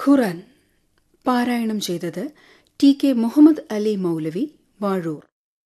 ഖുറാൻ പാരായണം ചെയ്തത് T K Muhammad Ali മൗലവി വാഴൂർ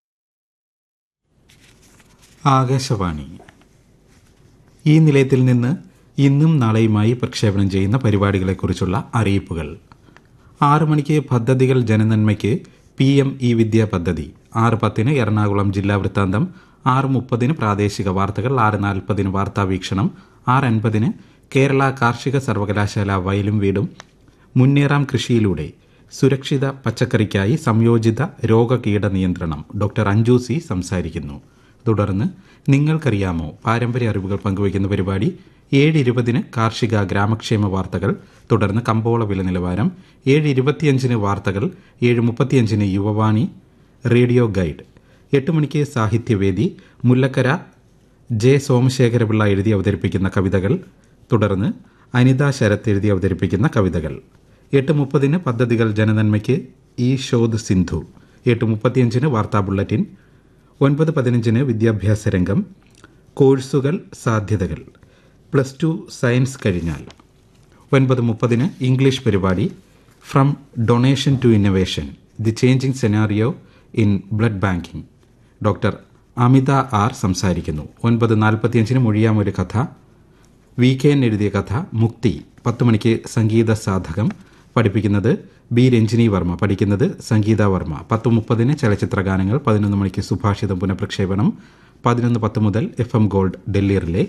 ആകാശവാണി ഈ നിലയത്തിൽ നിന്ന് ഇന്നും നാളെയുമായി പ്രക്ഷേപണം ചെയ്യുന്ന പരിപാടികളെക്കുറിച്ചുള്ള അറിയിപ്പുകൾ ആറ് മണിക്ക് പദ്ധതികൾ ജനനന്മയ്ക്ക് പി എം ഇ വിദ്യ പദ്ധതി ആറ് പത്തിന് എറണാകുളം ജില്ലാ വൃത്താന്തം ആറ് മുപ്പതിന് പ്രാദേശിക വാർത്തകൾ ആറ് നാൽപ്പതിന് വാർത്താ വീക്ഷണം ആറ് അൻപതിന് കേരള കാർഷിക സർവകലാശാല വയലും വീടും മുന്നേറാം കൃഷിയിലൂടെ സുരക്ഷിത പച്ചക്കറിക്കായി സംയോജിത രോഗകീട നിയന്ത്രണം ഡോക്ടർ അഞ്ജു സി സംസാരിക്കുന്നു തുടർന്ന് നിങ്ങൾക്കറിയാമോ പാരമ്പര്യ അറിവുകൾ പങ്കുവയ്ക്കുന്ന പരിപാടി ഏഴ് ഇരുപതിന് കാർഷിക ഗ്രാമക്ഷേമ വാർത്തകൾ തുടർന്ന് കമ്പോള വില നിലവാരം ഏഴ് ഇരുപത്തിയഞ്ചിന് വാർത്തകൾ ഏഴ് മുപ്പത്തിയഞ്ചിന് യുവവാണി റേഡിയോ ഗൈഡ് എട്ട് മണിക്ക് സാഹിത്യവേദി മുല്ലക്കര ജെ സോമശേഖരപിള്ള എഴുതി അവതരിപ്പിക്കുന്ന കവിതകൾ തുടർന്ന് അനിത ശരത് എഴുതി അവതരിപ്പിക്കുന്ന കവിതകൾ എട്ട് മുപ്പതിന് പദ്ധതികൾ ജനനന്മയ്ക്ക് ഈ ഷോദ് സിന്ധു എട്ട് മുപ്പത്തിയഞ്ചിന് വാർത്താ ബുള്ളറ്റിൻ ഒൻപത് പതിനഞ്ചിന് വിദ്യാഭ്യാസ രംഗം കോഴ്സുകൾ സാധ്യതകൾ പ്ലസ് ടു സയൻസ് കഴിഞ്ഞാൽ ഒൻപത് മുപ്പതിന് ഇംഗ്ലീഷ് പരിപാടി from donation to innovation the changing scenario in blood banking doctor Amitha R സംസാരിക്കുന്നു ഒൻപത് നാൽപ്പത്തിയഞ്ചിന് മൊഴിയാമൊരു കഥ വി കെ എൻ എഴുതിയ കഥ മുക്തി പത്ത് മണിക്ക് സംഗീത സാധകം പഠിപ്പിക്കുന്നത് ബി രഞ്ജിനി വർമ്മ പഠിക്കുന്നത് സംഗീത വർമ്മ പത്ത് മുപ്പതിന് ചലച്ചിത്ര ഗാനങ്ങൾ പതിനൊന്ന് മണിക്ക് സുഭാഷിതം പുനഃപ്രക്ഷേപണം പതിനൊന്ന് പത്ത് മുതൽ F M gold Delhi relay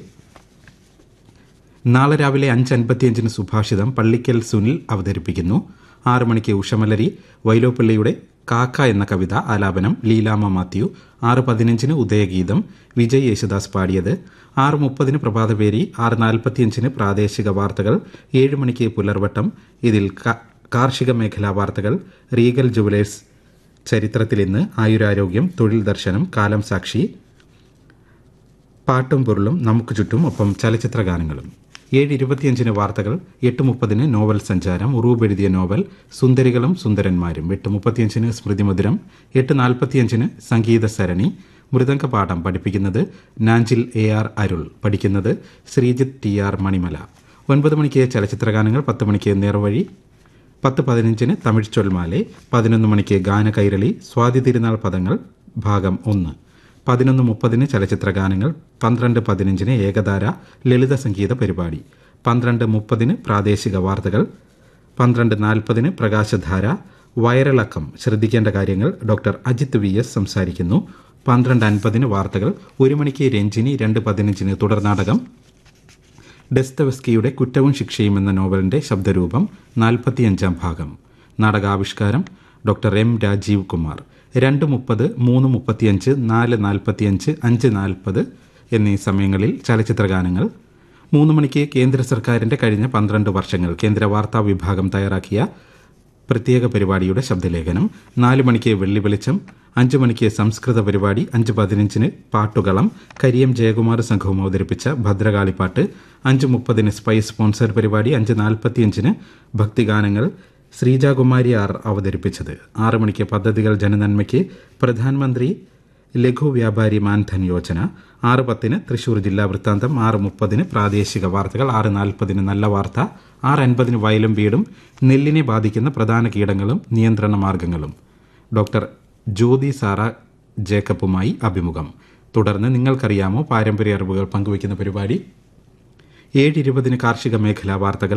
നാളെ രാവിലെ അഞ്ച് അൻപത്തിയഞ്ചിന് സുഭാഷിതം പള്ളിക്കൽ സുനിൽ അവതരിപ്പിക്കുന്നു ആറ് മണിക്ക് ഉഷമലരി വൈലോപ്പിള്ളിയുടെ കാക്ക എന്ന കവിത ആലാപനം ലീലാമ മാത്യു ആറ് പതിനഞ്ചിന് ഉദയഗീതം വിജയ് യേശുദാസ് പാടിയത് ആറ് മുപ്പതിന് പ്രഭാതപേരി ആറ് നാൽപ്പത്തിയഞ്ചിന് പ്രാദേശിക വാർത്തകൾ ഏഴ് മണിക്ക് പുലർവട്ടം ഇതിൽ കാർഷിക മേഖലാ വാർത്തകൾ റീഗൽ ജുവലേഴ്സ് ചരിത്രത്തിൽ ഇന്ന് ആയുരാരോഗ്യം തൊഴിൽ ദർശനം കാലം സാക്ഷി പാട്ടും പൊരുളും നമുക്ക് ചുറ്റും ഒപ്പം ചലച്ചിത്ര ഗാനങ്ങളും ഏഴ് ഇരുപത്തിയഞ്ചിന് വാർത്തകൾ എട്ട് മുപ്പതിന് നോവൽ സഞ്ചാരം ഉറൂബ് എഴുതിയ നോവൽ സുന്ദരികളും സുന്ദരന്മാരും എട്ട് മുപ്പത്തിയഞ്ചിന് സ്മൃതിമധുരം എട്ട് നാൽപ്പത്തിയഞ്ചിന് സംഗീത സരണി മൃദംഗപാഠം പഠിപ്പിക്കുന്നത് നാഞ്ചിൽ എ ആർ അരുൾ പഠിക്കുന്നത് ശ്രീജിത്ത് ടി ആർ മണിമല ഒൻപത് മണിക്ക് ചലച്ചിത്രഗാനങ്ങൾ പത്ത് മണിക്ക് നേർവഴി പത്ത് പതിനഞ്ചിന് തമിഴ് ചൊൽമാലെ പതിനൊന്ന് മണിക്ക് ഗാന കൈരളി സ്വാതി തിരുനാൾ പദങ്ങൾ ഭാഗം ഒന്ന് പതിനൊന്ന് മുപ്പതിന് ചലച്ചിത്ര ഗാനങ്ങൾ പന്ത്രണ്ട് പതിനഞ്ചിന് ഏകതാര ലളിത സംഗീത പരിപാടി പന്ത്രണ്ട് മുപ്പതിന് പ്രാദേശിക വാർത്തകൾ പന്ത്രണ്ട് നാൽപ്പതിന് പ്രകാശധാര വയറിളക്കം ശ്രദ്ധിക്കേണ്ട കാര്യങ്ങൾ ഡോക്ടർ അജിത് വി എസ് സംസാരിക്കുന്നു പന്ത്രണ്ട് അൻപതിന് വാർത്തകൾ ഒരു മണിക്ക് രഞ്ജിനി രണ്ട് പതിനഞ്ചിന് തുടർനാടകം ഡെസ്തവസ്കിയുടെ കുറ്റവും ശിക്ഷയും എന്ന നോവലിന്റെ ശബ്ദരൂപം നാൽപ്പത്തിയഞ്ചാം ഭാഗം നാടകാവിഷ്കാരം ഡോക്ടർ എം രാജീവ് കുമാർ രണ്ട് മുപ്പത് മൂന്ന് മുപ്പത്തിയഞ്ച് നാല് നാൽപ്പത്തിയഞ്ച് അഞ്ച് നാൽപ്പത് എന്നീ സമയങ്ങളിൽ ചലച്ചിത്ര ഗാനങ്ങൾ മൂന്ന് മണിക്ക് കേന്ദ്ര സർക്കാരിന്റെ കഴിഞ്ഞ പന്ത്രണ്ട് വർഷങ്ങൾ കേന്ദ്ര വാർത്താ വിഭാഗം തയ്യാറാക്കിയ പ്രത്യേക പരിപാടിയുടെ ശബ്ദലേഖനം നാല് മണിക്ക് വെള്ളി വെളിച്ചം അഞ്ച് മണിക്ക് സംസ്കൃത പരിപാടി അഞ്ച് പതിനഞ്ചിന് പാട്ടുകളം കരിയം ജയകുമാർ സംഘവും അവതരിപ്പിച്ച ഭദ്രകാളിപ്പാട്ട് അഞ്ച് മുപ്പതിന് സ്പൈസ് സ്പോൺസർ പരിപാടി അഞ്ച് നാൽപ്പത്തിയഞ്ചിന് ഭക്തിഗാനങ്ങൾ ശ്രീജാകുമാരി ആർ അവതരിപ്പിച്ചത് ആറ് മണിക്ക് പദ്ധതികൾ ജനനന്മയ്ക്ക് പ്രധാനമന്ത്രി ലഘു വ്യാപാരി മാൻധൻ യോജന ആറ് പത്തിന് തൃശൂർ ജില്ലാ വൃത്താന്തം ആറ് മുപ്പതിന് പ്രാദേശിക വാർത്തകൾ ആറ് നാൽപ്പതിന് നല്ല വാർത്ത ആറ് അൻപതിന് വയലും വീടും നെല്ലിനെ ബാധിക്കുന്ന പ്രധാന കീടങ്ങളും നിയന്ത്രണ മാർഗങ്ങളും ഡോക്ടർ ജ്യോതി സാറ ജേക്കബുമായി അഭിമുഖം തുടർന്ന് നിങ്ങൾക്കറിയാമോ പാരമ്പര്യ അറിവുകൾ പങ്കുവയ്ക്കുന്ന പരിപാടി ഏഴ് ഇരുപതിന് കാർഷിക മേഖലാ വാർത്തകൾ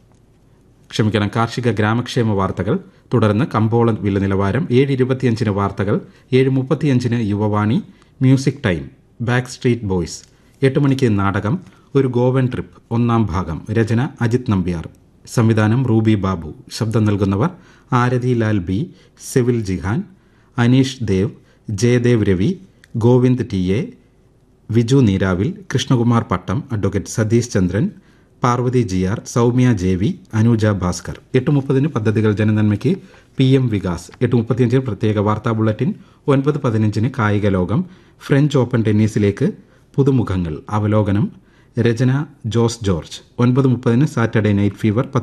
ക്ഷമിക്കണം കാർഷിക ഗ്രാമക്ഷേമ വാർത്തകൾ തുടർന്ന് കമ്പോള വില നിലവാരം ഏഴ് ഇരുപത്തിയഞ്ചിന് വാർത്തകൾ ഏഴ് മുപ്പത്തിയഞ്ചിന് Yuvavani music time Backstreet Boys എട്ട് മണിക്ക് നാടകം ഒരു ഗോവൻ ട്രിപ്പ് ഒന്നാം ഭാഗം രചന അജിത് നമ്പ്യാർ സംവിധാനം റൂബി ബാബു ശബ്ദം നൽകുന്നവർ Aarathi Lal B Sevil Jihan Aneesh Dev Jayadev Ravi Govind T A Viju Neeravil Krishnakumar Pattom advocate Satheesh Chandran Parvathi G R Soumya J V Anuja Bhaskar എട്ട് മുപ്പതിന് പദ്ധതികൾ ജനനന്മയ്ക്ക് പി എം വികാസ് എട്ട് മുപ്പത്തിയഞ്ചിന് പ്രത്യേക വാർത്താ ബുള്ളറ്റിൻ ഒൻപത് പതിനഞ്ചിന് കായിക ലോകം ഫ്രഞ്ച് ഓപ്പൺ ടെന്നീസിലേക്ക് പുതുമുഖങ്ങൾ അവലോകനം രചന ജോസ് ജോർജ് ഒൻപത് മുപ്പതിന് സാറ്റർഡേ നൈറ്റ് ഫീവർ